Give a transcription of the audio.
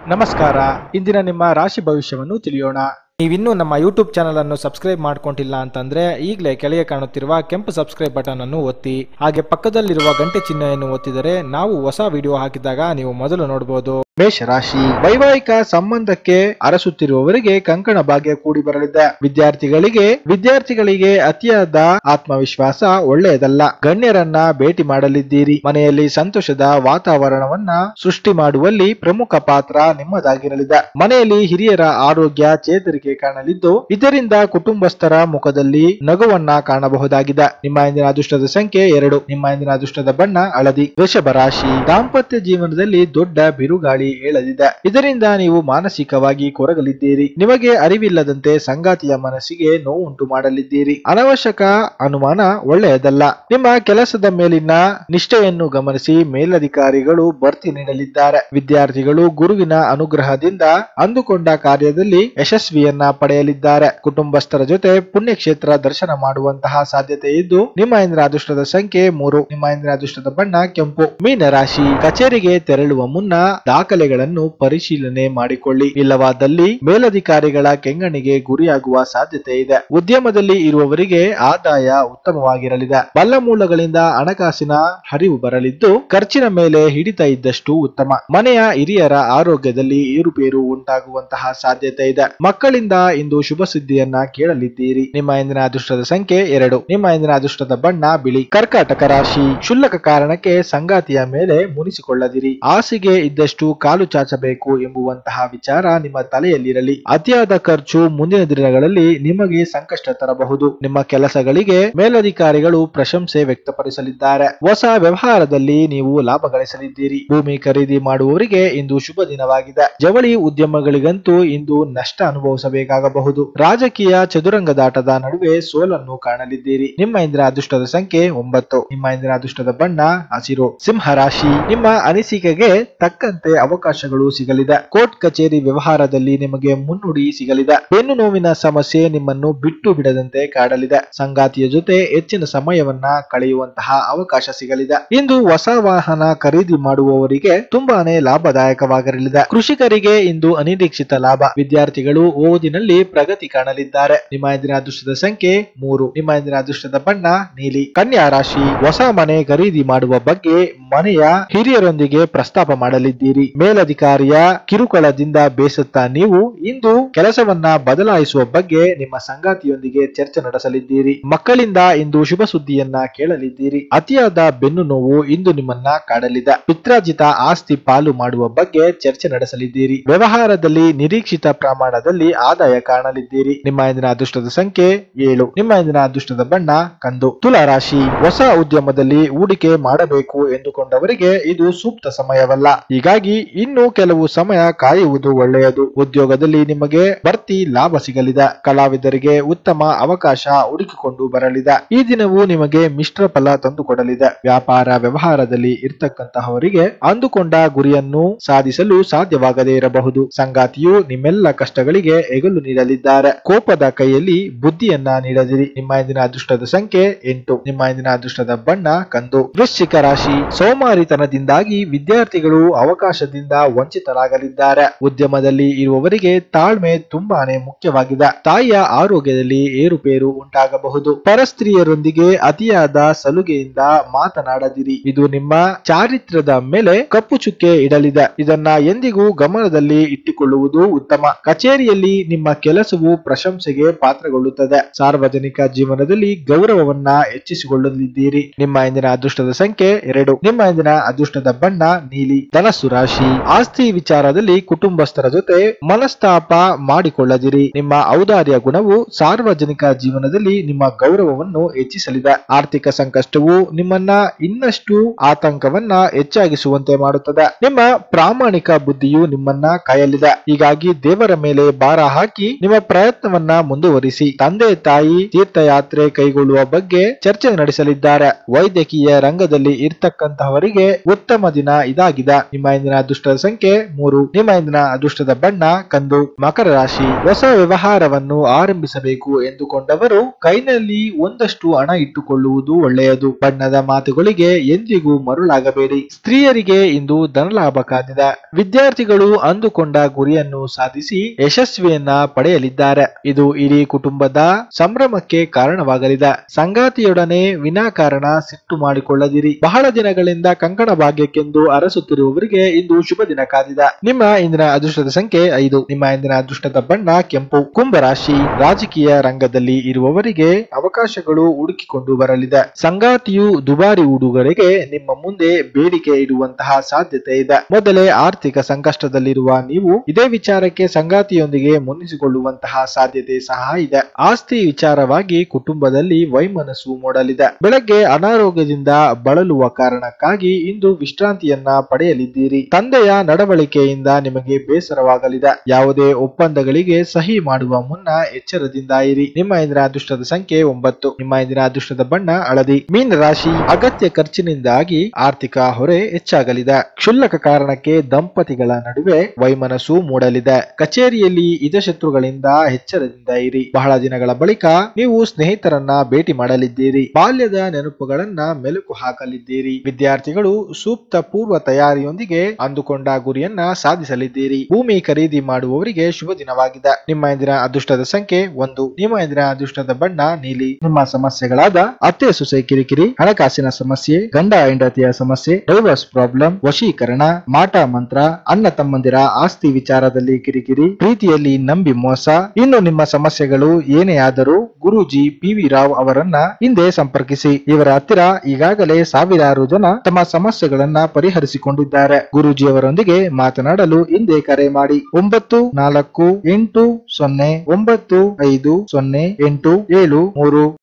ನಮಸ್ಕಾರ ಇಂದಿನ ನಿಮ್ಮ ರಾಶಿ ಭವಿಷ್ಯವನ್ನು ತಿಳಿಯೋಣ ನೀವಿನ್ನೂ ನಮ್ಮ ಯೂಟ್ಯೂಬ್ ಚಾನಲ್ ಅನ್ನು ಸಬ್ಸ್ಕ್ರೈಬ್ ಮಾಡ್ಕೊಂಡಿಲ್ಲ ಅಂತಂದ್ರೆ ಈಗಲೇ ಕೆಳಗೆ ಕಾಣುತ್ತಿರುವ ಕೆಂಪು ಸಬ್ಸ್ಕ್ರೈಬ್ ಬಟನ್ ಅನ್ನು ಒತ್ತಿ ಹಾಗೆ ಪಕ್ಕದಲ್ಲಿರುವ ಗಂಟೆ ಚಿಹ್ನೆಯನ್ನು ಒತ್ತಿದರೆ ನಾವು ಹೊಸ ವಿಡಿಯೋ ಹಾಕಿದಾಗ ನೀವು ಮೊದಲು ನೋಡಬಹುದು ಮೇಷರಾಶಿ ವೈವಾಹಿಕ ಸಂಬಂಧಕ್ಕೆ ಅರಸುತ್ತಿರುವವರಿಗೆ ಕಂಕಣ ಭಾಗ್ಯ ಕೂಡಿ ಬರಲಿದೆ ವಿದ್ಯಾರ್ಥಿಗಳಿಗೆ ವಿದ್ಯಾರ್ಥಿಗಳಿಗೆ ಅತಿಯಾದ ಆತ್ಮವಿಶ್ವಾಸ ಒಳ್ಳೆಯದಲ್ಲ ಗಣ್ಯರನ್ನ ಭೇಟಿ ಮಾಡಲಿದ್ದೀರಿ ಮನೆಯಲ್ಲಿ ಸಂತೋಷದ ವಾತಾವರಣವನ್ನ ಸೃಷ್ಟಿ ಮಾಡುವಲ್ಲಿ ಪ್ರಮುಖ ಪಾತ್ರ ನಿಮ್ಮದಾಗಿರಲಿದೆ ಮನೆಯಲ್ಲಿ ಹಿರಿಯರ ಆರೋಗ್ಯ ಚೇತರಿಕೆ ಕಾಣಲಿದ್ದು ಇದರಿಂದ ಕುಟುಂಬಸ್ಥರ ಮುಖದಲ್ಲಿ ನಗುವನ್ನ ಕಾಣಬಹುದಾಗಿದೆ ನಿಮ್ಮ ಇಂದಿನ ಅದೃಷ್ಟದ ಸಂಖ್ಯೆ ಎರಡು ನಿಮ್ಮ ಇಂದಿನ ಅದೃಷ್ಟದ ಬಣ್ಣ ಹಳದಿ ವೃಷಭ ರಾಶಿ ದಾಂಪತ್ಯ ಜೀವನದಲ್ಲಿ ದೊಡ್ಡ ಬಿರುಗಾಳಿ ಏಳಲಿದೆ ಇದರಿಂದ ನೀವು ಮಾನಸಿಕವಾಗಿ ಕೊರಗಲಿದ್ದೀರಿ ನಿಮಗೆ ಅರಿವಿಲ್ಲದಂತೆ ಸಂಗಾತಿಯ ಮನಸ್ಸಿಗೆ ನೋವುಂಟು ಮಾಡಲಿದ್ದೀರಿ ಅನವಶ್ಯಕ ಅನುಮಾನ ಒಳ್ಳೆಯದಲ್ಲ ನಿಮ್ಮ ಕೆಲಸದ ಮೇಲಿನ ನಿಷ್ಠೆಯನ್ನು ಗಮನಿಸಿ ಮೇಲಧಿಕಾರಿಗಳು ಬಡ್ತಿ ನೀಡಲಿದ್ದಾರೆ ವಿದ್ಯಾರ್ಥಿಗಳು ಗುರುವಿನ ಅನುಗ್ರಹದಿಂದ ಅಂದುಕೊಂಡ ಕಾರ್ಯದಲ್ಲಿ ಯಶಸ್ವಿಯನ್ನ ಪಡೆಯಲಿದ್ದಾರೆ ಕುಟುಂಬಸ್ಥರ ಜೊತೆ ಪುಣ್ಯಕ್ಷೇತ್ರ ದರ್ಶನ ಮಾಡುವಂತಹ ಸಾಧ್ಯತೆ ಇದ್ದು ನಿಮ್ಮ ಇಂದಿನ ಅದೃಷ್ಟದ ಸಂಖ್ಯೆ ಮೂರು ನಿಮ್ಮ ಇಂದಿನ ಅದೃಷ್ಟದ ಬಣ್ಣ ಕೆಂಪು ಮೀನರಾಶಿ ಕಚೇರಿಗೆ ತೆರಳುವ ಮುನ್ನ ದಾಖಲೆಗಳನ್ನು ಪರಿಶೀಲನೆ ಮಾಡಿಕೊಳ್ಳಿ ಇಲ್ಲವಾದಲ್ಲಿ ಮೇಲಧಿಕಾರಿಗಳ ಕೆಂಗಣಿಗೆ ಗುರಿಯಾಗುವ ಸಾಧ್ಯತೆ ಇದೆ ಉದ್ಯಮದಲ್ಲಿ ಇರುವವರಿಗೆ ಆದಾಯ ಉತ್ತಮವಾಗಿರಲಿದೆ ಬಲ್ಲ ಮೂಲಗಳಿಂದ ಹಣಕಾಸಿನ ಹರಿವು ಬರಲಿದ್ದು ಖರ್ಚಿನ ಮೇಲೆ ಹಿಡಿತ ಇದ್ದಷ್ಟು ಉತ್ತಮ ಮನೆಯ ಹಿರಿಯರ ಆರೋಗ್ಯದಲ್ಲಿ ಏರುಪೇರು ಉಂಟಾಗುವಂತಹ ಸಾಧ್ಯತೆ ಇದೆ ಮಕ್ಕಳಿಂದ ಇಂದು ಶುಭ ಸುದ್ದಿಯನ್ನ ಕೇಳಲಿದ್ದೀರಿ ನಿಮ್ಮ ಇಂದಿನ ಅದೃಷ್ಟದ ಸಂಖ್ಯೆ ಎರಡು ನಿಮ್ಮ ಇಂದಿನ ಅದೃಷ್ಟದ ಬಣ್ಣ ಬಿಳಿ ಕರ್ಕಾಟಕ ರಾಶಿ ಕ್ಷುಲ್ಲಕ ಕಾರಣಕ್ಕೆ ಸಂಗಾತಿಯ ಮೇಲೆ ಮುನಿಸಿಕೊಳ್ಳದಿರಿ ಆಸೆಗೆ ಇದ್ದಷ್ಟು ಕಾಲು ಚಾಚಬೇಕು ಎಂಬುವಂತಹ ವಿಚಾರ ನಿಮ್ಮ ತಲೆಯಲ್ಲಿರಲಿ ಅತಿಯಾದ ಖರ್ಚು ಮುಂದಿನ ದಿನಗಳಲ್ಲಿ ನಿಮಗೆ ಸಂಕಷ್ಟ ತರಬಹುದು ನಿಮ್ಮ ಕೆಲಸಗಳಿಗೆ ಮೇಲಧಿಕಾರಿಗಳು ಪ್ರಶಂಸೆ ವ್ಯಕ್ತಪಡಿಸಲಿದ್ದಾರೆ ಹೊಸ ವ್ಯವಹಾರದಲ್ಲಿ ನೀವು ಲಾಭ ಗಳಿಸಲಿದ್ದೀರಿ ಭೂಮಿ ಖರೀದಿ ಮಾಡುವವರಿಗೆ ಇಂದು ಶುಭ ದಿನವಾಗಿದೆ ಜವಳಿ ಉದ್ಯಮಗಳಿಗಂತೂ ಇಂದು ನಷ್ಟ ಅನುಭವಿಸಬೇಕಾಗಬಹುದು ರಾಜಕೀಯ ಚದುರಂಗದಾಟದ ನಡುವೆ ಸೋಲನ್ನು ಕಾಣಲಿದ್ದೀರಿ ನಿಮ್ಮ ಇಂದಿನ ಅದೃಷ್ಟದ ಸಂಖ್ಯೆ ಒಂಬತ್ತು ನಿಮ್ಮ ಇಂದಿನ ಅದೃಷ್ಟದ ಬಣ್ಣ ಹಸಿರು ಸಿಂಹ ರಾಶಿ ನಿಮ್ಮ ಅನಿಸಿಕೆಗೆ ತಕ್ಕಂತೆ ಅವಕಾಶಗಳು ಸಿಗಲಿದೆ ಕೋರ್ಟ್ ಕಚೇರಿ ವ್ಯವಹಾರದಲ್ಲಿ ನಿಮಗೆ ಮುನ್ನುಡಿ ಸಿಗಲಿದೆ ಬೆನ್ನು ನೋವಿನ ಸಮಸ್ಯೆ ನಿಮ್ಮನ್ನು ಬಿಟ್ಟು ಬಿಡದಂತೆ ಕಾಡಲಿದೆ ಸಂಗಾತಿಯ ಜೊತೆ ಹೆಚ್ಚಿನ ಸಮಯವನ್ನ ಕಳೆಯುವಂತಹ ಅವಕಾಶ ಸಿಗಲಿದೆ ಇಂದು ಹೊಸ ವಾಹನ ಖರೀದಿ ಮಾಡುವವರಿಗೆ ತುಂಬಾನೇ ಲಾಭದಾಯಕವಾಗಿರಲಿದೆ ಕೃಷಿಕರಿಗೆ ಇಂದು ಅನಿರೀಕ್ಷಿತ ಲಾಭ ವಿದ್ಯಾರ್ಥಿಗಳು ಓದಿನಲ್ಲಿ ಪ್ರಗತಿ ಕಾಣಲಿದ್ದಾರೆ ನಿಮ್ಮ ಇಂದಿನ ಅದೃಷ್ಟದ ಸಂಖ್ಯೆ ಮೂರು ನಿಮ್ಮ ಇಂದಿನ ಅದೃಷ್ಟದ ಬಣ್ಣ ನೀಲಿ ಕನ್ಯಾ ರಾಶಿ ಹೊಸ ಮನೆ ಖರೀದಿ ಮಾಡುವ ಬಗ್ಗೆ ಮನೆಯ ಹಿರಿಯರೊಂದಿಗೆ ಪ್ರಸ್ತಾಪ ಮಾಡಲಿದ್ದೀರಿ ಮೇಲಧಿಕಾರಿಯ ಕಿರುಕುಳದಿಂದ ಬೇಸತ್ತ ನೀವು ಇಂದು ಕೆಲಸವನ್ನ ಬದಲಾಯಿಸುವ ಬಗ್ಗೆ ನಿಮ್ಮ ಸಂಗಾತಿಯೊಂದಿಗೆ ಚರ್ಚೆ ನಡೆಸಲಿದ್ದೀರಿ ಮಕ್ಕಳಿಂದ ಇಂದು ಶುಭ ಸುದ್ದಿಯನ್ನ ಕೇಳಲಿದ್ದೀರಿ ಅತಿಯಾದ ಬೆನ್ನು ನೋವು ಇಂದು ನಿಮ್ಮನ್ನ ಕಾಡಲಿದೆ ಪಿತ್ರಾರ್ಜಿತ ಆಸ್ತಿ ಪಾಲು ಮಾಡುವ ಬಗ್ಗೆ ಚರ್ಚೆ ನಡೆಸಲಿದ್ದೀರಿ ವ್ಯವಹಾರದಲ್ಲಿ ನಿರೀಕ್ಷಿತ ಪ್ರಮಾಣದಲ್ಲಿ ಆದಾಯ ಕಾಣಲಿದ್ದೀರಿ ನಿಮ್ಮ ಇಂದಿನ ಅದೃಷ್ಟದ ಸಂಖ್ಯೆ ಏಳು ನಿಮ್ಮ ಇಂದಿನ ಅದೃಷ್ಟದ ಬಣ್ಣ ಕಂದು ತುಲಾ ರಾಶಿ ಹೊಸ ಉದ್ಯಮದಲ್ಲಿ ಹೂಡಿಕೆ ಮಾಡಬೇಕು ಎಂದುಕೊಂಡವರಿಗೆ ಇದು ಸೂಕ್ತ ಸಮಯವಲ್ಲ ಹೀಗಾಗಿ ಇನ್ನು ಕೆಲವು ಸಮಯ ಕಾಯುವುದು ಒಳ್ಳೆಯದು ಉದ್ಯೋಗದಲ್ಲಿ ನಿಮಗೆ ಬಡ್ತಿ ಲಾಭ ಸಿಗಲಿದೆ ಕಲಾವಿದರಿಗೆ ಉತ್ತಮ ಅವಕಾಶ ಹುಡುಕಿಕೊಂಡು ಬರಲಿದೆ ಈ ದಿನವು ನಿಮಗೆ ಮಿಶ್ರ ಫಲ ತಂದುಕೊಡಲಿದೆ ವ್ಯಾಪಾರ ವ್ಯವಹಾರದಲ್ಲಿ ಇರ್ತಕ್ಕಂತಹವರಿಗೆ ಅಂದುಕೊಂಡ ಗುರಿಯನ್ನು ಸಾಧಿಸಲು ಸಾಧ್ಯವಾಗದೇ ಇರಬಹುದು ಸಂಗಾತಿಯು ನಿಮ್ಮೆಲ್ಲ ಕಷ್ಟಗಳಿಗೆ ಎಗಲು ನೀಡಲಿದ್ದಾರೆ ಕೋಪದ ಕೈಯಲ್ಲಿ ಬುದ್ಧಿಯನ್ನ ನೀಡದಿರಿ ನಿಮ್ಮ ಇಂದಿನ ಅದೃಷ್ಟದ ಸಂಖ್ಯೆ ಎಂಟು ನಿಮ್ಮ ಇಂದಿನ ಅದೃಷ್ಟದ ಬಣ್ಣ ಕಂದು ವೃಶ್ಚಿಕ ರಾಶಿ ಸೋಮಾರಿತನದಿಂದಾಗಿ ವಿದ್ಯಾರ್ಥಿಗಳು ಅವಕಾಶದಿಂದ ವಂಚಿತರಾಗಲಿದ್ದಾರೆ ಉದ್ಯಮದಲ್ಲಿ ಇರುವವರಿಗೆ ತಾಳ್ಮೆ ತುಂಬಾನೇ ಮುಖ್ಯವಾಗಿದೆ ತಾಯಿಯ ಆರೋಗ್ಯದಲ್ಲಿ ಏರುಪೇರು ಉಂಟಾಗಬಹುದು ಪರಸ್ತ್ರೀಯರೊಂದಿಗೆ ಅತಿಯಾದ ಸಲುಗೆಯಿಂದ ಮಾತನಾಡದಿರಿ ಇದು ನಿಮ್ಮ ಚಾರಿತ್ರ್ಯದ ಮೇಲೆ ಕಪ್ಪು ಚುಕ್ಕೆ ಇಡಲಿದೆ ಇದನ್ನ ಎಂದಿಗೂ ಗಮನದಲ್ಲಿ ಇಟ್ಟುಕೊಳ್ಳುವುದು ಉತ್ತಮ ಕಚೇರಿಯಲ್ಲಿ ನಿಮ್ಮ ಕೆಲಸವು ಪ್ರಶಂಸೆಗೆ ಪಾತ್ರಗೊಳ್ಳುತ್ತದೆ ಸಾರ್ವಜನಿಕ ಜೀವನದಲ್ಲಿ ಗೌರವವನ್ನ ಹೆಚ್ಚಿಸಿಕೊಳ್ಳಲಿದ್ದೀರಿ ನಿಮ್ಮ ಇಂದಿನ ಅದೃಷ್ಟದ ಸಂಖ್ಯೆ ಎರಡು ನಿಮ್ಮ ಇಂದಿನ ಅದೃಷ್ಟದ ಬಣ್ಣ ನೀಲಿ ಧನಸ್ಸು ರಾಶಿ ಆಸ್ತಿ ವಿಚಾರದಲ್ಲಿ ಕುಟುಂಬಸ್ಥರ ಜೊತೆ ಮನಸ್ತಾಪ ಮಾಡಿಕೊಳ್ಳದಿರಿ ನಿಮ್ಮ ಔದಾರ್ಯ ಗುಣವು ಸಾರ್ವಜನಿಕ ಜೀವನದಲ್ಲಿ ನಿಮ್ಮ ಗೌರವವನ್ನು ಹೆಚ್ಚಿಸಲಿದೆ ಆರ್ಥಿಕ ಸಂಕಷ್ಟವು ನಿಮ್ಮನ್ನ ಇನ್ನಷ್ಟು ಆತಂಕವನ್ನ ಹೆಚ್ಚಾಗಿಸುವಂತೆ ಮಾಡುತ್ತದೆ ನಿಮ್ಮ ಪ್ರಾಮಾಣಿಕ ಬುದ್ಧಿಯು ನಿಮ್ಮನ್ನ ಕಾಯಲಿದೆ ಹೀಗಾಗಿ ದೇವರ ಮೇಲೆ ಭಾರ ಹಾಕಿ ನಿಮ್ಮ ಪ್ರಯತ್ನವನ್ನ ಮುಂದುವರಿಸಿ ತಂದೆ ತಾಯಿ ತೀರ್ಥಯಾತ್ರೆ ಕೈಗೊಳ್ಳುವ ಬಗ್ಗೆ ಚರ್ಚೆ ನಡೆಸಲಿದ್ದಾರೆ ವೈದ್ಯಕೀಯ ರಂಗದಲ್ಲಿ ಇರ್ತಕ್ಕಂತಹವರಿಗೆ ಉತ್ತಮ ದಿನ ಇದಾಗಿದೆ ನಿಮ್ಮ ಇಂದಿನ ಅದೃಷ್ಟ ಅದೃಷ್ಟದ ಸಂಖ್ಯೆ ಮೂರು ನಿಮ್ಮ ಇಂದಿನ ಅದೃಷ್ಟದ ಬಣ್ಣ ಕಂದು ಮಕರ ರಾಶಿ ಹೊಸ ವ್ಯವಹಾರವನ್ನು ಆರಂಭಿಸಬೇಕು ಎಂದುಕೊಂಡವರು ಕೈನಲ್ಲಿ ಒಂದಷ್ಟು ಹಣ ಇಟ್ಟುಕೊಳ್ಳುವುದು ಒಳ್ಳೆಯದು ಬಣ್ಣದ ಮಾತುಗಳಿಗೆ ಎಂದಿಗೂ ಮರುಳಾಗಬೇಡಿ ಸ್ತ್ರೀಯರಿಗೆ ಇಂದು ಧನಲಾಭ ಕಾದಿದೆ ವಿದ್ಯಾರ್ಥಿಗಳು ಅಂದುಕೊಂಡ ಗುರಿಯನ್ನು ಸಾಧಿಸಿ ಯಶಸ್ವಿಯನ್ನ ಪಡೆಯಲಿದ್ದಾರೆ ಇದು ಇಡೀ ಕುಟುಂಬದ ಸಂಭ್ರಮಕ್ಕೆ ಕಾರಣವಾಗಲಿದೆ ಸಂಗಾತಿಯೊಡನೆ ವಿನಾಕಾರಣ ಸಿಟ್ಟು ಮಾಡಿಕೊಳ್ಳದಿರಿ ಬಹಳ ದಿನಗಳಿಂದ ಕಂಕಣ ಭಾಗ್ಯಕ್ಕೆಂದು ಅರಸುತ್ತಿರುವವರಿಗೆ ಇಂದು ಶುಭ ದಿನ ಕಾದಿದೆ ನಿಮ್ಮ ಇಂದಿನ ಅದೃಷ್ಟದ ಸಂಖ್ಯೆ ಐದು ನಿಮ್ಮ ಇಂದಿನ ಅದೃಷ್ಟದ ಬಣ್ಣ ಕೆಂಪು ಕುಂಭರಾಶಿ ರಾಜಕೀಯ ರಂಗದಲ್ಲಿ ಇರುವವರಿಗೆ ಅವಕಾಶಗಳು ಹುಡುಕಿಕೊಂಡು ಬರಲಿದೆ ಸಂಗಾತಿಯು ದುಬಾರಿ ಉಡುಗೊರೆಗೆ ನಿಮ್ಮ ಮುಂದೆ ಬೇಡಿಕೆ ಇಡುವಂತಹ ಸಾಧ್ಯತೆ ಇದೆ ಮೊದಲೇ ಆರ್ಥಿಕ ಸಂಕಷ್ಟದಲ್ಲಿರುವ ನೀವು ಇದೇ ವಿಚಾರಕ್ಕೆ ಸಂಗಾತಿಯೊಂದಿಗೆ ಮುನ್ನಿಸಿಕೊಳ್ಳುವಂತಹ ಸಾಧ್ಯತೆ ಸಹ ಇದೆ ಆಸ್ತಿ ವಿಚಾರವಾಗಿ ಕುಟುಂಬದಲ್ಲಿ ವೈಮನಸ್ಸು ಮೂಡಲಿದೆ ಬೆಳಗ್ಗೆ ಅನಾರೋಗ್ಯದಿಂದ ಬಳಲುವ ಕಾರಣಕ್ಕಾಗಿ ಇಂದು ವಿಶ್ರಾಂತಿಯನ್ನ ಪಡೆಯಲಿದ್ದೀರಿ ತಂದೆಯ ನಡವಳಿಕೆಯಿಂದ ನಿಮಗೆ ಬೇಸರವಾಗಲಿದೆ ಯಾವುದೇ ಒಪ್ಪಂದಗಳಿಗೆ ಸಹಿ ಮಾಡುವ ಮುನ್ನ ಎಚ್ಚರದಿಂದ ಇರಿ ನಿಮ್ಮ ಇಂದಿನ ಅದೃಷ್ಟದ ಸಂಖ್ಯೆ ಒಂಬತ್ತು ನಿಮ್ಮ ಇಂದಿನ ಅದೃಷ್ಟದ ಬಣ್ಣ ಹಳದಿ ಮೀನ ರಾಶಿ ಅಗತ್ಯ ಖರ್ಚಿನಿಂದಾಗಿ ಆರ್ಥಿಕ ಹೊರೆ ಹೆಚ್ಚಾಗಲಿದೆ ಕ್ಷುಲ್ಲಕ ಕಾರಣಕ್ಕೆ ದಂಪತಿಗಳ ನಡುವೆ ವೈಮನಸ್ಸು ಮೂಡಲಿದೆ ಕಚೇರಿಯಲ್ಲಿ ಹಿತಶತ್ರುಗಳಿಂದ ಎಚ್ಚರದಿಂದ ಇರಿ ಬಹಳ ದಿನಗಳ ಬಳಿಕ ನೀವು ಸ್ನೇಹಿತರನ್ನ ಭೇಟಿ ಮಾಡಲಿದ್ದೀರಿ ಬಾಲ್ಯದ ನೆನಪುಗಳನ್ನ ಮೆಲುಕು ಹಾಕಲಿದ್ದೀರಿ ವಿದ್ಯಾರ್ಥಿಗಳು ಸೂಕ್ತ ಪೂರ್ವ ತಯಾರಿಯೊಂದಿಗೆ ಅಂದುಕೊಂಡ ಗುರಿಯನ್ನ ಸಾಧಿಸಲಿದ್ದೀರಿ ಭೂಮಿ ಖರೀದಿ ಮಾಡುವವರಿಗೆ ಶುಭ ದಿನವಾಗಿದೆ ನಿಮ್ಮ ಇಂದಿನ ಅದೃಷ್ಟದ ಸಂಖ್ಯೆ ಒಂದು ನಿಮ್ಮ ಇಂದಿನ ಅದೃಷ್ಟದ ಬಣ್ಣ ನೀಲಿ ನಿಮ್ಮ ಸಮಸ್ಯೆಗಳಾದ ಅತ್ತೆ ಸೊಸೆ ಕಿರಿಕಿರಿ ಹಣಕಾಸಿನ ಸಮಸ್ಯೆ ಗಂಡ ಹೆಂಡತಿಯ ಸಮಸ್ಯೆ ಡೈವರ್ಸ್ ಪ್ರಾಬ್ಲಮ್ ವಶೀಕರಣ ಮಾಟ ಮಂತ್ರ ಅಣ್ಣ ತಮ್ಮಂದಿರ ಆಸ್ತಿ ವಿಚಾರದಲ್ಲಿ ಕಿರಿಕಿರಿ ಪ್ರೀತಿಯಲ್ಲಿ ನಂಬಿ ಮೋಸ ಇನ್ನು ನಿಮ್ಮ ಸಮಸ್ಯೆಗಳು ಏನೇ ಆದರೂ ಗುರೂಜಿ ಪಿ ವಿ ರಾವ್ ಅವರನ್ನ ಹಿಂದೆ ಸಂಪರ್ಕಿಸಿ ಇವರ ಹತ್ತಿರ ಈಗಾಗಲೇ ಸಾವಿರಾರು ಜನ ತಮ್ಮ ಸಮಸ್ಯೆಗಳನ್ನ ಪರಿಹರಿಸಿಕೊಂಡಿದ್ದಾರೆ ಗುರೂಜಿ ಅವರೊಂದಿಗೆ ಮಾತನಾಡಲು ಹಿಂದೆ ಕರೆ ಮಾಡಿ ಒಂಬತ್ತು ನಾಲ್ಕು ಎಂಟು ಸೊನ್ನೆ ಒಂಬತ್ತು ಐದು ಸೊನ್ನೆ ಎಂಟು ಏಳು ಮೂರು